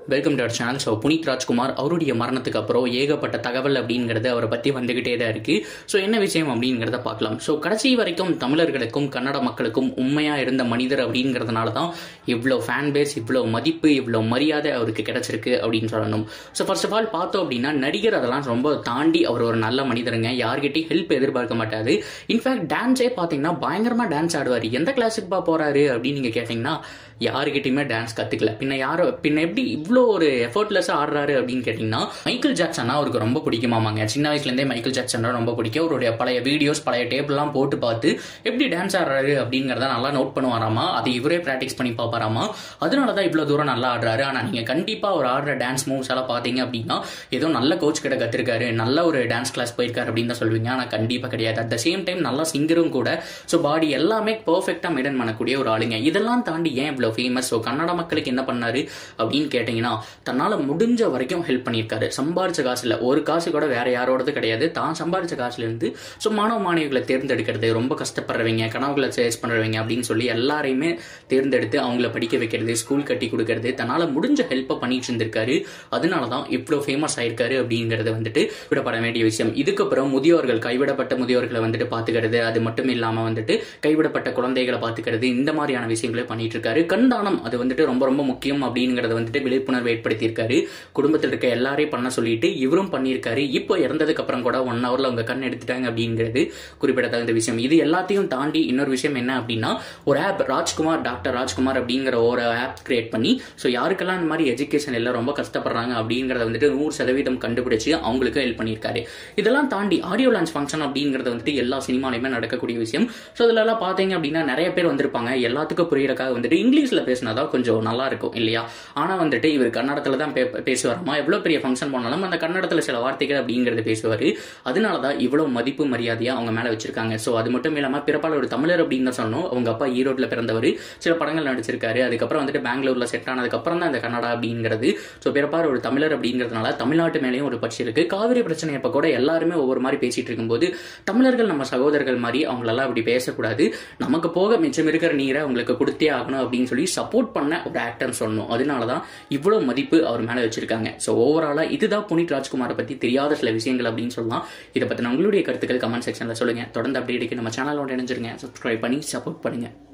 welcome to our channel so Puneeth Rajkumar அவருடைய மரணத்துக்கு அப்புறம் ஏகப்பட்ட தகவல் அப்படிங்கிறது அவரை பற்றி வந்துகிட்டே தான் இருக்கு ஸோ என்ன விஷயம் அப்படிங்கிறத பார்க்கலாம் ஸோ கடைசி வரைக்கும் தமிழர்களுக்கும் கன்னட மக்களுக்கும் உண்மையாக இருந்த மனிதர் அப்படிங்கிறதுனால தான் இவ்வளோ ஃபேன் பேஸ் இவ்வளோ மதிப்பு இவ்வளோ மரியாதை அவருக்கு கிடைச்சிருக்கு அப்படின்னு சொல்லணும் ஸோ ஃபர்ஸ்ட் ஆஃப் ஆல் பார்த்தோம் அப்படின்னா நடிகர் அதெல்லாம் ரொம்ப தாண்டி அவர் ஒரு நல்ல மனிதருங்க யார்கிட்டையும் ஹெல்ப் எதிர்பார்க்க மாட்டாரு இன்ஃபேக்ட் டான்ஸே பார்த்தீங்கன்னா பயங்கரமாக டான்ஸ் ஆடுவார் எந்த கிளாஸுக்கு போறாரு அப்படின்னு நீங்கள் கேட்டிங்கன்னா யாருக்கிட்டையுமே டான்ஸ் கற்றுக்கல பின்ன யாரோ பின்ன எப்படி இவ்வளோ ஒரு எஃபர்ட்லெஸ்ஸாக ஆடுறாரு அப்படின்னு கேட்டிங்கன்னா மைக்கேல் ஜாக்சன்னா அவருக்கு ரொம்ப பிடிக்குமாமாங்க சின்ன வயசுலேருந்தே மைக்கேல் ஜாக்சன் ரொம்ப பிடிக்கும் அவருடைய பழைய வீடியோஸ் பழைய டேப்லாம் போட்டு பார்த்து எப்படி டான்ஸ் ஆடுறாரு அப்படிங்கிறத நல்லா நோட் பண்ணுவாராமா அதை இவரே ப்ராக்டிஸ் பண்ணி பார்ப்பாராமா அதனால தான் இவ்வளோ தூரம் நல்லா ஆடுறாரு ஆனால் நீங்கள் கண்டிப்பாக அவர் ஆடுற டான்ஸ் மூவ்ஸ் எல்லாம் பார்த்தீங்க அப்படின்னா ஏதோ நல்ல கோச் கிட்ட கற்றுருக்காரு நல்ல ஒரு டான்ஸ் கிளாஸ் போயிருக்காரு அப்படின்னு தான் சொல்லுவீங்க ஆனால் கண்டிப்பாக கிடையாது அட் த சேம் டைம் நல்லா சிங்கரும் கூட ஸோ பாடி எல்லாமே பர்ஃபெக்டாக மெயின்டைன் பண்ணக்கூடிய ஒரு ஆளுங்க இதெல்லாம் தாண்டி ஏன் இவ்வளோ ஃபேமஸ் ஸோ கன்னட மக்களுக்கு என்ன பண்ணாரு அப்படின்னு கேட்டிங்கன்னா தன்னால் முடிஞ்ச வரைக்கும் ஹெல்ப் பண்ணியிருக்காரு சம்பாரிச்ச காசுல ஒரு காசு கூட வேற யாரோடது கிடையாது தான் சம்பாரிச்ச காசுலேருந்து ஸோ மாணவ மாணவிகளை தேர்ந்தெடுக்கிறது ரொம்ப கஷ்டப்படுறவங்க கனவுகளை சேஸ் பண்ணுறவங்க அப்படின்னு சொல்லி எல்லாரையுமே தேர்ந்தெடுத்து அவங்கள படிக்க வைக்கிறது ஸ்கூல் கட்டி கொடுக்கறது தன்னால் முடிஞ்ச ஹெல்ப்பை பண்ணிட்டு இருந்திருக்காரு அதனால தான் இவ்வளோ ஃபேமஸ் ஆயிருக்காரு அப்படிங்கிறது வந்துட்டு விடப்பட வேண்டிய விஷயம் இதுக்கப்புறம் முதியோர்கள் கைவிடப்பட்ட முதியோர்களை வந்துட்டு பார்த்துக்கிறது அது மட்டும் இல்லாமல் வந்துட்டு கைவிடப்பட்ட குழந்தைகளை பார்த்துக்கிறது இந்த மாதிரியான விஷயங்களை பண்ணிட்டு இருக்காரு கண்தானம் அது வந்துட்டு ரொம்ப ரொம்ப முக்கியம் அப்படிங்கிறத வந்துட்டு விழிப்புணர்வு ஏற்படுத்தியிருக்காரு குடும்பத்தில் இருக்க எல்லாரையும் பண்ண சொல்லிட்டு இவரும் பண்ணியிருக்காரு இப்போ இறந்ததுக்கு அப்புறம் கூட ஒன் ஹவர்ல அவங்க கண் எடுத்துட்டாங்க அப்படிங்கிறது குறிப்பிடத்தகுந்த விஷயம் இது எல்லாத்தையும் தாண்டி இன்னொரு விஷயம் என்ன அப்படின்னா ஒரு ஆப் ராஜ்குமார் டாக்டர் ராஜ்குமார் அப்படிங்கிற ஒரு ஆப் கிரியேட் பண்ணி ஸோ யாருக்கெல்லாம் இந்த மாதிரி எஜுகேஷன் எல்லாம் ரொம்ப கஷ்டப்படுறாங்க அப்படிங்கிறத வந்துட்டு நூறு சதவீதம் கண்டுபிடிச்சு அவங்களுக்கு ஹெல்ப் பண்ணியிருக்காரு இதெல்லாம் தாண்டி ஆடியோ லான்ச் ஃபங்க்ஷன் அப்படிங்கிறது வந்துட்டு எல்லா சினிமாலையுமே நடக்கக்கூடிய விஷயம் ஸோ இதுலலாம் பார்த்தீங்க அப்படின்னா நிறைய பேர் வந்திருப்பாங்க எல்லாத்துக்கும் புரியறக்காக வந்துட்டு இங்கிலீஷில் பேசினா கொஞ்சம் நல்லா இருக்கும் இல்லையா ஆனால் வந்துட்டு இவர் கன்னடத்தில் தான் பே பேசுவாராமா எவ்வளோ பெரிய ஃபங்க்ஷன் போனாலும் அந்த கன்னடத்தில் சில வார்த்தைகள் அப்படிங்கிறது பேசுவார் அதனால தான் இவ்வளோ மதிப்பு மரியாதையாக அவங்க மேலே வச்சிருக்காங்க ஸோ அது மட்டும் இல்லாமல் பிறப்பால் ஒரு தமிழர் அப்படின்னு தான் சொல்லணும் அவங்க அப்பா ஈரோட்டில் பிறந்தவர் சில படங்கள் நடிச்சிருக்காரு அதுக்கப்புறம் வந்துட்டு பெங்களூரில் செட் ஆனதுக்கப்புறம் தான் இந்த கன்னடா அப்படிங்கிறது ஸோ பிறப்பார் ஒரு தமிழர் அப்படிங்கிறதுனால தமிழ்நாட்டு மேலேயும் ஒரு பட்சி இருக்கு காவிரி பிரச்சனை அப்போ கூட எல்லாருமே ஒவ்வொரு மாதிரி பேசிட்டு இருக்கும்போது தமிழர்கள் நம்ம சகோதரர்கள் மாதிரி அவங்களெல்லாம் அப்படி பேசக்கூடாது நமக்கு போக மிச்சம் இருக்கிற நீரை அவங்களுக்கு கொடுத்தே ஆகணும் அப்படின்னு சொல்லி சப்போர்ட் பண்ண ஒரு ஆக்டர்னு சொல்லணும் அதனால தான் இவ்வளோ மதிப்பு அவர் மேலே வச்சிருக்காங்க ஸோ ஓவராலாக இதுதான் புனித் ராஜ்குமாரை பற்றி தெரியாத சில விஷயங்கள் அப்படின்னு சொல்லலாம் இதை பற்றின உங்களுடைய கருத்துக்கள் கமெண்ட் செக்ஷனில் சொல்லுங்கள் தொடர்ந்து அப்டேட்டுக்கு நம்ம சேனலோட இணைஞ்சிருங்க சப்ஸ்கிரைப் பண்ணி சப்போர்ட் பண்ணுங்கள்